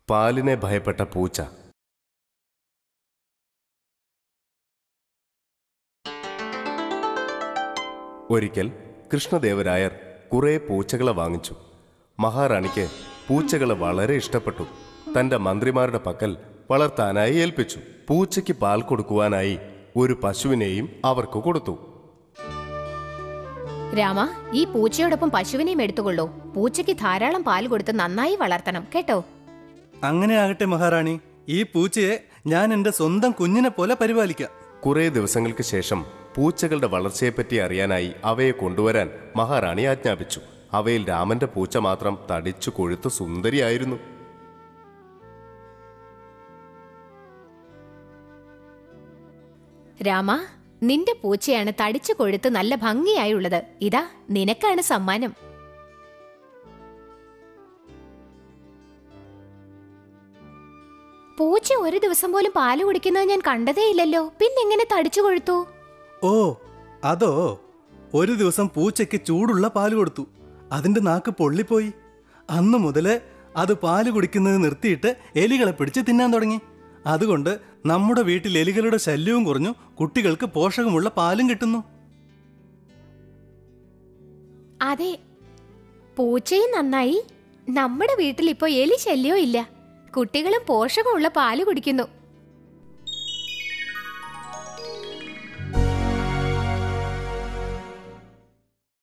പാലിനെ ഭയപ്പെട്ട പൂച്ച ഒരിക്കൽ കൃഷ്ണദേവരായർ കുറെ പൂച്ചകളെ വാങ്ങിച്ചു മഹാറാണിക്ക് പൂച്ചകളെ വളരെ ഇഷ്ടപ്പെട്ടു തന്റെ മന്ത്രിമാരുടെ പക്കൽ വളർത്താനായി ഏൽപ്പിച്ചു പൂച്ചയ്ക്ക് പാൽ കൊടുക്കുവാനായി ഒരു പശുവിനെയും അവർക്ക് കൊടുത്തു രാമ ഈ പൂച്ചയോടൊപ്പം പശുവിനെയും എടുത്തുകൊള്ളൂ പൂച്ചയ്ക്ക് ധാരാളം പാൽ കൊടുത്ത് നന്നായി വളർത്തണം കേട്ടോ അങ്ങനെ ആകട്ടെ മഹാറാണി ഈ പൂച്ചയെ ഞാൻ എൻ്റെ സ്വന്തം കുഞ്ഞിനെ പോലെ പരിപാലിക്കാം കുറെ ദിവസങ്ങൾക്ക് ശേഷം പൂച്ചകളുടെ വളർച്ചയെപ്പറ്റി അറിയാനായി അവയെ കൊണ്ടുവരാൻ മഹാറാണി ആജ്ഞാപിച്ചു അവയിൽ രാമന്റെ പൂച്ച മാത്രം തടിച്ചു കൊഴുത്ത് സുന്ദരിയായിരുന്നു രാമ നിന്റെ പൂച്ചയാണ് തടിച്ചു കൊഴുത്ത് നല്ല ഭംഗിയായുള്ളത് ഇതാ നിനക്കാണ് സമ്മാനം പൂച്ച ഒരു ദിവസം പോലും പാല് കുടിക്കുന്നത് ഞാൻ കണ്ടതേയില്ലല്ലോ പിന്നെങ്ങനെ തടിച്ചു കൊഴുത്തു ഓ അതോ ഒരു ദിവസം പൂച്ചയ്ക്ക് ചൂടുള്ള പാല് കൊടുത്തു അതിന്റെ നാക്ക് പൊള്ളിപ്പോയി അന്നു മുതല് അത് പാല് കുടിക്കുന്നത് നിർത്തിയിട്ട് എലികളെ പിടിച്ച് തിന്നാൻ തുടങ്ങി അതുകൊണ്ട് നമ്മുടെ വീട്ടിൽ എലികളുടെ ശല്യവും കുറഞ്ഞു കുട്ടികൾക്ക് പോഷകമുള്ള പാലും കിട്ടുന്നു അതെ പൂച്ചയും നന്നായി നമ്മുടെ വീട്ടിൽ ഇപ്പോ എലി ശല്യവും ഇല്ല കുട്ടികളും പോഷകമുള്ള പാല് കുടിക്കുന്നു